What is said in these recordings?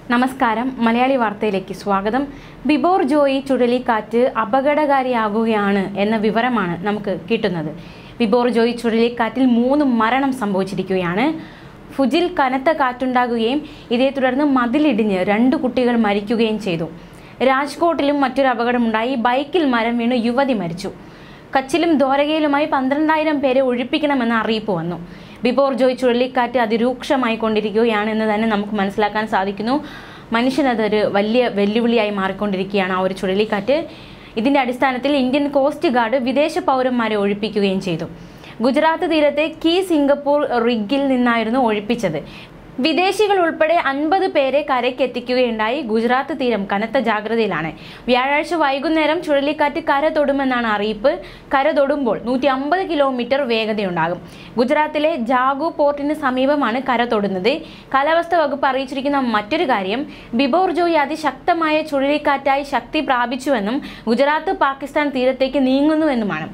നമസ്കാരം മലയാളി വാർത്തയിലേക്ക് സ്വാഗതം ബിബോർ ജോയി ചുഴലിക്കാറ്റ് അപകടകാരിയാകുകയാണ് എന്ന വിവരമാണ് നമുക്ക് കിട്ടുന്നത് ബിബോർ ജോയി ചുഴലിക്കാറ്റിൽ മൂന്ന് മരണം സംഭവിച്ചിരിക്കുകയാണ് ഫുജിൽ കനത്ത കാറ്റുണ്ടാകുകയും ഇതേ തുടർന്ന് മതിലിടിഞ്ഞ് രണ്ട് കുട്ടികൾ മരിക്കുകയും ചെയ്തു രാജ്കോട്ടിലും മറ്റൊരു അപകടമുണ്ടായി ബൈക്കിൽ മരം വീണ് യുവതി മരിച്ചു കച്ചിലും ദ്വാരകയിലുമായി പന്ത്രണ്ടായിരം പേരെ ഒഴിപ്പിക്കണമെന്ന അറിയിപ്പ് വന്നു ബിബോർ ജോയ് ചുഴലിക്കാറ്റ് അതിരൂക്ഷമായി കൊണ്ടിരിക്കുകയാണ് എന്ന് തന്നെ നമുക്ക് മനസ്സിലാക്കാൻ സാധിക്കുന്നു മനുഷ്യനതൊരു വലിയ വെല്ലുവിളിയായി മാറിക്കൊണ്ടിരിക്കുകയാണ് ആ ഒരു ചുഴലിക്കാറ്റ് ഇതിന്റെ അടിസ്ഥാനത്തിൽ ഇന്ത്യൻ കോസ്റ്റ് ഗാർഡ് വിദേശ പൗരന്മാരെ ഒഴിപ്പിക്കുകയും ചെയ്തു ഗുജറാത്ത് തീരത്തെ കീ സിംഗപ്പൂർ റിഗിൽ നിന്നായിരുന്നു ഒഴിപ്പിച്ചത് വിദേശികൾ ഉൾപ്പെടെ അൻപത് പേരെ കരയ്ക്ക് എത്തിക്കുകയുണ്ടായി ഗുജറാത്ത് തീരം കനത്ത ജാഗ്രതയിലാണ് വ്യാഴാഴ്ച വൈകുന്നേരം ചുഴലിക്കാറ്റ് കര തൊടുമെന്നാണ് അറിയിപ്പ് കര തൊടുമ്പോൾ നൂറ്റി അമ്പത് കിലോമീറ്റർ വേഗതയുണ്ടാകും ഗുജറാത്തിലെ ജാഗു പോർട്ടിന് സമീപമാണ് കര തൊടുന്നത് കാലാവസ്ഥാ വകുപ്പ് അറിയിച്ചിരിക്കുന്ന മറ്റൊരു കാര്യം ബിബോർ ജോയി അതിശക്തമായ ചുഴലിക്കാറ്റായി ശക്തി പ്രാപിച്ചുവെന്നും ഗുജറാത്ത് പാകിസ്ഥാൻ തീരത്തേക്ക് നീങ്ങുന്നുവെന്നുമാണ്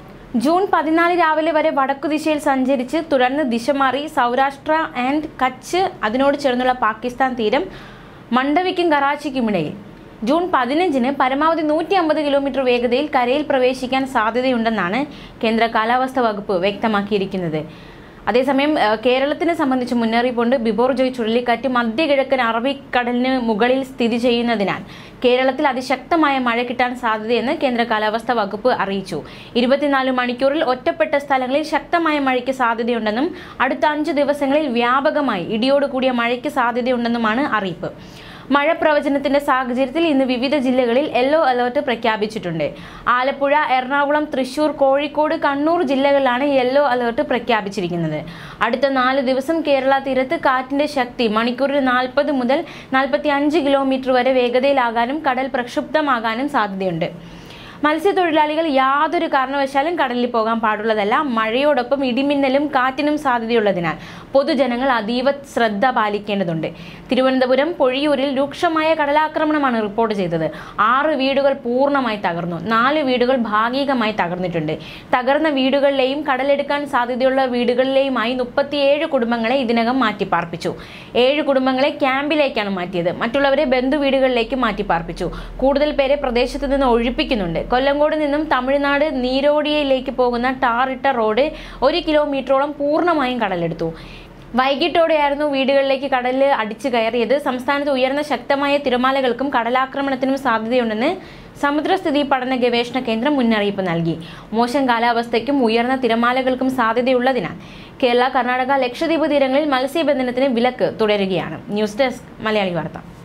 ജൂൺ പതിനാല് രാവിലെ വരെ വടക്കു ദിശയിൽ സഞ്ചരിച്ച് തുടർന്ന് ദിശ മാറി സൗരാഷ്ട്ര ആൻഡ് കച്ച് അതിനോട് ചേർന്നുള്ള പാകിസ്ഥാൻ തീരം മണ്ഡവിക്കും കറാച്ചിക്കുമിടയിൽ ജൂൺ പതിനഞ്ചിന് പരമാവധി നൂറ്റി അമ്പത് കിലോമീറ്റർ വേഗതയിൽ കരയിൽ പ്രവേശിക്കാൻ സാധ്യതയുണ്ടെന്നാണ് കേന്ദ്ര കാലാവസ്ഥാ വകുപ്പ് വ്യക്തമാക്കിയിരിക്കുന്നത് അതേസമയം ഏഹ്, കേരളത്തിനെ സംബന്ധിച്ച് മുന്നറിയിപ്പുണ്ട് ബിബോർ ജോയ് ചുഴലിക്കാറ്റ് മധ്യകിഴക്കൻ അറബിക്കടലിന് മുകളിൽ സ്ഥിതി ചെയ്യുന്നതിനാൽ കേരളത്തിൽ അതിശക്തമായ മഴ കിട്ടാൻ സാധ്യതയെന്ന് കേന്ദ്ര കാലാവസ്ഥാ വകുപ്പ് അറിയിച്ചു ഇരുപത്തിനാല് മണിക്കൂറിൽ ഒറ്റപ്പെട്ട സ്ഥലങ്ങളിൽ ശക്തമായ മഴയ്ക്ക് സാധ്യതയുണ്ടെന്നും അടുത്ത അഞ്ച് ദിവസങ്ങളിൽ വ്യാപകമായി ഇടിയോട് കൂടിയ മഴയ്ക്ക് സാധ്യതയുണ്ടെന്നുമാണ് അറിയിപ്പ് മഴ പ്രവചനത്തിന്റെ സാഹചര്യത്തിൽ ഇന്ന് വിവിധ ജില്ലകളിൽ യെല്ലോ അലർട്ട് പ്രഖ്യാപിച്ചിട്ടുണ്ട് ആലപ്പുഴ എറണാകുളം തൃശൂർ കോഴിക്കോട് കണ്ണൂർ ജില്ലകളിലാണ് യെല്ലോ അലർട്ട് പ്രഖ്യാപിച്ചിരിക്കുന്നത് അടുത്ത നാല് ദിവസം കേരള തീരത്ത് കാറ്റിന്റെ ശക്തി മണിക്കൂറിൽ നാൽപ്പത് മുതൽ നാൽപ്പത്തി അഞ്ച് കിലോമീറ്റർ വരെ വേഗതയിലാകാനും കടൽ പ്രക്ഷുബ്ധമാകാനും സാധ്യതയുണ്ട് മത്സ്യത്തൊഴിലാളികൾ യാതൊരു കാരണവശാലും കടലിൽ പോകാൻ പാടുള്ളതല്ല മഴയോടൊപ്പം ഇടിമിന്നലും കാറ്റിനും സാധ്യതയുള്ളതിനാൽ പൊതുജനങ്ങൾ അതീവ ശ്രദ്ധ പാലിക്കേണ്ടതുണ്ട് തിരുവനന്തപുരം പൊഴിയൂരിൽ രൂക്ഷമായ കടലാക്രമണമാണ് റിപ്പോർട്ട് ചെയ്തത് ആറ് വീടുകൾ പൂർണ്ണമായി തകർന്നു നാല് വീടുകൾ ഭാഗികമായി തകർന്നിട്ടുണ്ട് തകർന്ന വീടുകളിലെയും കടലെടുക്കാൻ സാധ്യതയുള്ള വീടുകളിലെയുമായി മുപ്പത്തിയേഴ് കുടുംബങ്ങളെ ഇതിനകം മാറ്റിപ്പാർപ്പിച്ചു ഏഴ് കുടുംബങ്ങളെ ക്യാമ്പിലേക്കാണ് മാറ്റിയത് മറ്റുള്ളവരെ ബന്ധുവീടുകളിലേക്ക് മാറ്റിപ്പാർപ്പിച്ചു കൂടുതൽ പേരെ പ്രദേശത്ത് നിന്ന് ഒഴിപ്പിക്കുന്നുണ്ട് കൊല്ലങ്കോട് നിന്നും തമിഴ്നാട് നീരോടിയയിലേക്ക് പോകുന്ന ടാറിട്ട റോഡ് ഒരു കിലോമീറ്ററോളം പൂർണ്ണമായും കടലെടുത്തു വൈകിട്ടോടെയായിരുന്നു വീടുകളിലേക്ക് കടലിൽ അടിച്ചു കയറിയത് സംസ്ഥാനത്ത് ഉയർന്ന ശക്തമായ തിരമാലകൾക്കും കടലാക്രമണത്തിനും സാധ്യതയുണ്ടെന്ന് സമുദ്രസ്ഥിതി പഠന ഗവേഷണ കേന്ദ്രം മുന്നറിയിപ്പ് നൽകി മോശം കാലാവസ്ഥയ്ക്കും ഉയർന്ന തിരമാലകൾക്കും സാധ്യതയുള്ളതിനാൽ കേരള കർണാടക ലക്ഷദ്വീപ് തീരങ്ങളിൽ മത്സ്യബന്ധനത്തിന് വിലക്ക് തുടരുകയാണ് ന്യൂസ് ഡെസ്ക് മലയാളി വാർത്ത